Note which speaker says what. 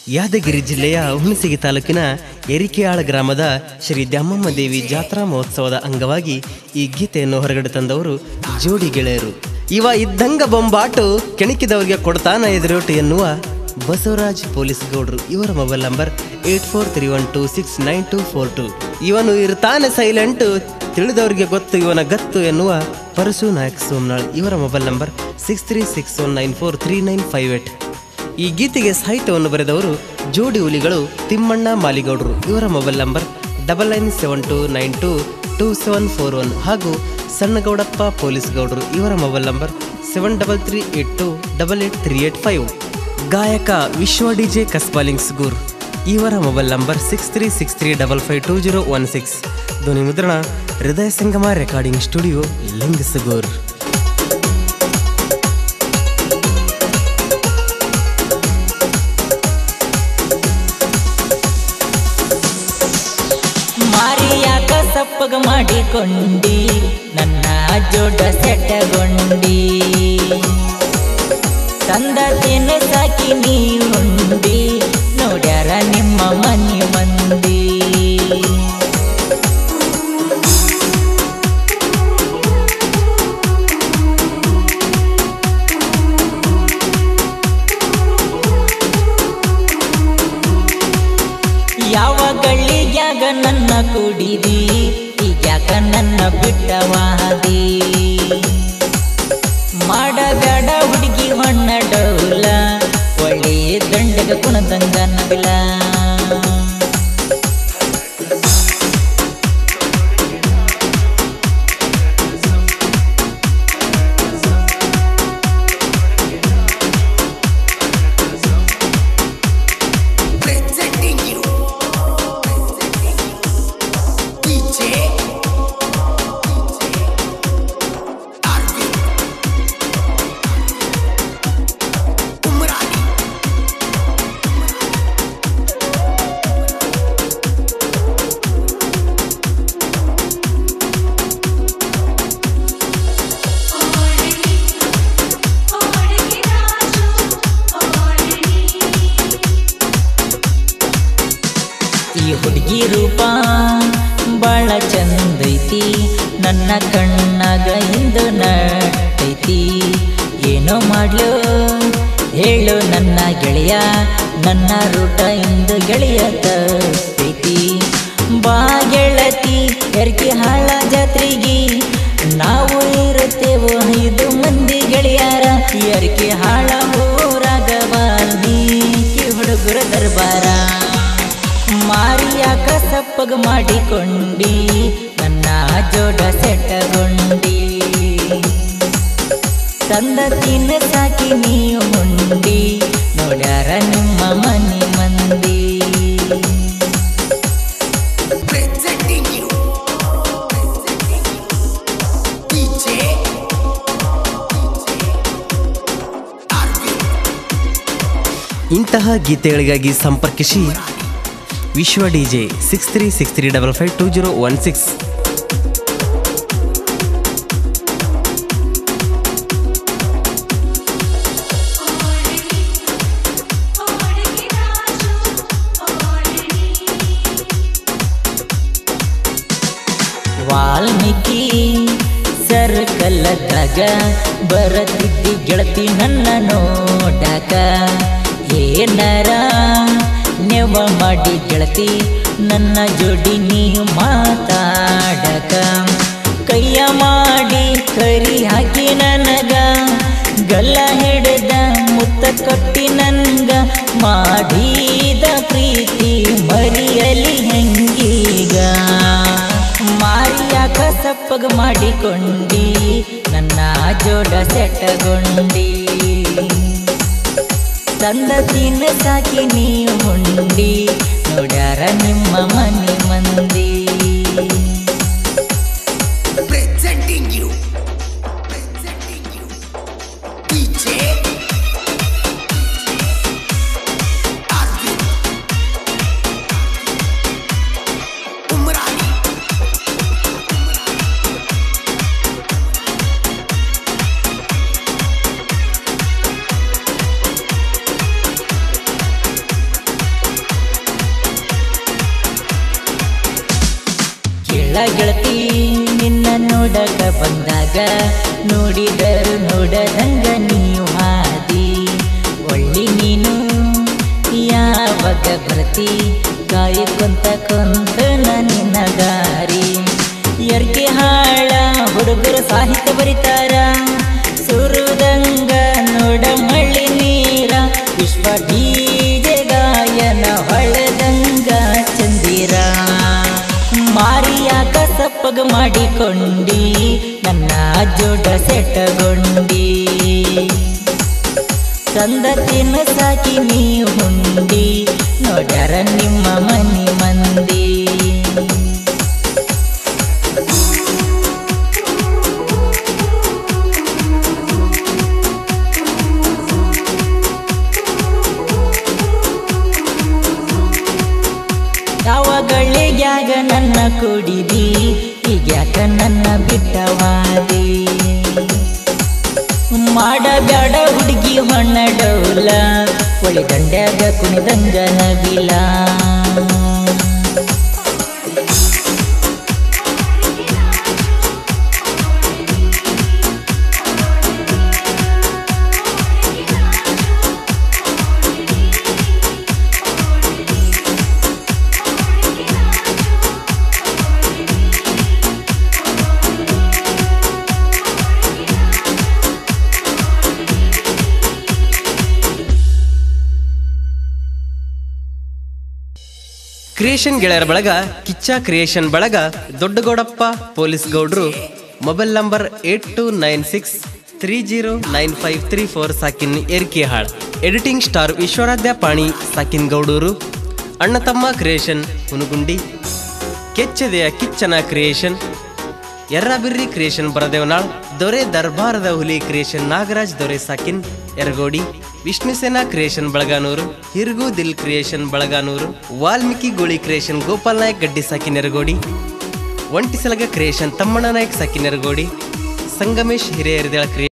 Speaker 1: ಯಾದಗಿರಿ ಜಿಲ್ಲೆಯ ಹುಣಸಗಿ ತಾಲೂಕಿನ ಎರಿಕೆಯಾಳ ಗ್ರಾಮದ ಶ್ರೀ ದ್ಯಾಮಮ್ಮ ದೇವಿ ಜಾತ್ರಾ ಮಹೋತ್ಸವದ ಅಂಗವಾಗಿ ಈ ಗೀತೆಯನ್ನು ಹೊರಗಡೆ ತಂದವರು ಜೋಡಿ ಗೆಳೆಯರು ಇವ ಇದ್ದಂಗ ಬೊಂಬಾಟು ಕೆಣಕಿದವರಿಗೆ ಕೊಡ್ತಾನ ಎದುರೋಟು ಎನ್ನುವ ಬಸವರಾಜ್ ಪೊಲೀಸ್ ಗೌಡ್ರು ಇವರ mobile number eight four three one two six nine two four two ಇವನು ಇರ್ತಾನೆ ಸೈಲೆಂಟು ತಿಳಿದವರಿಗೆ ಗೊತ್ತು ಇವನ ಗತ್ತು ಎನ್ನುವ ಪರಶು ನಾಯಕ್ ಸೋಮನಾಳ್ ಇವರ mobile number six three six one nine four three nine five eight ಈ ಗೀತೆಗೆ ಸಾಹಿತ್ಯವನ್ನು ಬರೆದವರು ಜೋಡಿ ಹುಲಿಗಳು ತಿಮ್ಮಣ್ಣ ಮಾಲಿಗೌಡರು ಇವರ mobile number double nine seven two nine two two seven four one ಹಾಗೂ ಸಣ್ಣಗೌಡಪ್ಪ ಪೊಲೀಸ್ ಗೌಡರು ಇವರ mobile number seven double three eight two double eight three eight five ಗಾಯಕ ವಿಶ್ವ ಡಿಜೆ ಕಸ್ಬಾಲಿಂಗ್ ಸುಗೂರ್ ಇವರ mobile number six three six three double five two zero one six ಧ್ವನಿ ಮುದ್ರಣ ಹೃದಯ ಸಂಗಮ recording studio ಲಿಂಗಸಗೂರ್
Speaker 2: ಮಾರಿಯಾಕ ಸಪ್ಪಗ ಮಾಡಿಕೊಂಡಿ ನನ್ನ ಜೋಡ ಸೆಟಗೊಂಡಿ ತಂದ ತಿನ್ನು ಸಾಕಿ ನೀ ಉಂಡಿ ನೋಡ್ಯಾರ ನಿಮ್ಮ ಮನಿ ಮಂದಿ ಯಾವ ಗಳ್ಳಿಗ್ಯಾಗ ನನ್ನ ಕುಡಿದಿ ಈಗ್ಯಾಕ ನನ್ನ ಬಿಟ್ಟವಾದಿ ಮಾಡಬೇಡ ಹುಡುಗಿ ಮಣ್ಣ ಡೌಲ ಒಳ್ಳೆ ದಂಡಗ ಕುಣದಂಗ ನವಿಲ
Speaker 3: presenting you DJ Arvind Umrani
Speaker 2: ಈ ಹುಡುಗಿ ರೂಪ ಬಾಳ ಚಂದೈತಿ ನನ್ನ ಕಣ್ಣಾಗ ಇಂದು ನಟೈತಿ ಏನೋ ಮಾಡ್ಲು ಹೇಳು ನನ್ನ ಗೆಳೆಯ ನನ್ನ ರೂಟ ಇಂದು ಗೆಳೆಯ ತಪ್ಪೈತಿ ಬಾ ಗೆಳತಿ ಎರ್ಕಿ ಹಾಳ ಜಾತ್ರೆಗಿ ನಾವು ಇರುತ್ತೇವೋ ಐದು ಮಂದಿ ಗೆಳೆಯರ ಎರ್ಕಿ ಹಾಳ ಊರಾಗ ವಾಲ್ಮೀಕಿ ಹುಡುಗರ ದರ್ಬಾರ ಮಾರಿಯಾಕ ಸಪ್ಪಗ ಮಾಡಿಕೊಂಡಿ ನನ್ನ ಜೋಡ ಸೆಟಗೊಂಡಿ ತಂದ ತಿನ್ನ ಸಾಕಿ ನೀವು ಮುಂಡಿ ನೋಡ್ಯಾರ ನಿಮ್ಮ ಮನಿ ಮಂದಿ
Speaker 3: presenting you DJ Arvind
Speaker 1: ಇಂತಹ ಗೀತೆಗಳಿಗಾಗಿ ಸಂಪರ್ಕಿಸಿ Vishwa DJ six three six three double five two zero one six
Speaker 2: Valmiki ಸರ್ಕಲದಾಗ ಬರತಿದ್ದಿ ಗೆಳತಿ ನನ್ನ ನೋಡಕ ಏನಾರ ನೆವ ಮಾಡಿ ಗೆಳತಿ ನನ್ನ ಜೋಡಿ ನೀ ಮಾತಾಡಕ ಕೈಯ ಮಾಡಿ ಕರಿ ಹಾಕಿ ನನಗ ಗಲ್ಲ ಹಿಡ್ದ ಮುತ್ತ ಕೊಟ್ಟಿ ನನ್ಗ ಮಾಡಿದ ಪ್ರೀತಿ ಮರಿಯಲಿ ಹೆಂಗೀಗ ಮಾರಿಯಾಕ ಸಪ್ಪಗ ಮಾಡಿಕೊಂಡಿ ನನ್ನ ಜೋಡ ಸೆಟಗೊಂಡಿ ತಂದ ತಿನ್ನ ಸಾಕಿ ನೀವು ಹುಂಡಿ ನೋಡ್ಯಾರ ನಿಮ್ಮ ಮನಿ ಮಂದಿ
Speaker 3: presenting you presenting you DJ Arvind Umrani
Speaker 2: ಎಲ್ಲ ಗೆಳತಿ ನಿನ್ನ ನೋಡಕ ಬಂದಾಗ ನೋಡಿದರು ನೋಡದಂಗ ನೀವು ಹಾದಿ ಒಳ್ಳಿ ನೀನು ಯಾವಾಗ ಬರ್ತಿ ಕಾಯಿಕೊಂತ ಕೊಂತ ನಿನ್ನ ದಾರಿ ಎರ್ಗೆ ಹಾಳ ಹುಡುಗರು ಸಾಹಿತ್ಯ ಬರಿತಾರ ಸುರುದಂಗ ನೋಡ ಮಳ್ಳಿ ನೀರ ವಿಶ್ವ ಡಿಜೆ ಗಾಯನ ಹೊಳೆದಂಗ ಚಂದಿರ ಮಾರಿಯಾಕ ಸಪ್ಪಗ ಮಾಡಿಕೊಂಡಿ ನನ್ನ ಜೋಡ ಸೆಟಗೊಂಡಿ ಸಂದತಿನ ಸಾಕಿ ನೀ ಹುಂಡಿ ನೋಡ್ಯಾರ ನಿಮ್ಮ ಮನಿ ಮಂದಿ ಯಾವ ಗಳಿಗ್ಯಾಗ ನನ್ನ ಕುಡಿದಿ ಈಗ್ಯಾಕ ನನ್ನ ಬಿಟ್ಟವಾದಿ ಮಾಡಬ್ಯಾಡ ಹುಡುಗಿ ಹೊಣ್ಣ ಡೌಲ ಒಳಿ ದಂಡ್ಯಾಗ ಕುಣಿದಂಗ ನವಿಲ
Speaker 1: ಕ್ರಿಯೇಷನ್ ಗೆಳೆಯರ ಬಳಗ ಕಿಚ್ಚ ಕ್ರಿಯೇಷನ್ ಬಳಗ ದೊಡ್ಡಗೌಡಪ್ಪ ಪೊಲೀಸ್ ಗೌಡ್ರು mobile number eight two nine six three zero nine five three four ಸಾಕಿನ್ ಎರ್ಕಿಹಾಳ್ ಎಡಿಟಿಂಗ್ ಸ್ಟಾರ್ ವಿಶ್ವರಾಧ್ಯ ಪಾಣಿ ಸಾಕಿನ್ ಗೌಡೂರು ಅಣ್ಣ ತಮ್ಮ ಕ್ರಿಯೇಷನ್ ಹುನುಗುಂಡಿ ಕೆಚ್ಚದೆಯ ಕಿಚ್ಚನ ಕ್ರಿಯೇಷನ್ ಎರ್ರಬಿರ್ರಿ ಕ್ರಿಯೇಷನ್ ಬರದೇವನಾಳ್ ದೊರೆ ದರ್ಬಾರದ ಹುಲಿ ಕ್ರಿಯೇಷನ್ ನಾಗರಾಜ್ ದೊರೆ ಸಾಕಿನ್ ಎರಗೋಡಿ ವಿಷ್ಣುಸೇನಾ ಕ್ರಿಯೇಷನ್ ಬಳಗಾನೂರು ಹಿರ್ಗು ದಿಲ್ ಕ್ರಿಯೇಷನ್ ಬಳಗಾನೂರು ವಾಲ್ಮೀಕಿ ಗೋಳಿ ಕ್ರಿಯೇಷನ್ ಗೋಪಾಲ್ ನಾಯಕ್ ಗಡ್ಡಿ ಸಾಕಿನ್ ಎರಗೋಡಿ ಒಂಟಿಸಲಗ ಕ್ರಿಯೇಷನ್ ತಮ್ಮಣ್ಣ ನಾಯಕ್ ಸಾಕಿನ್ ಎರಗೋಡಿ ಸಂಗಮೇಶ್ ಹಿರಿಯರಿದಳ ಕ್ರಿಯೇಷನ್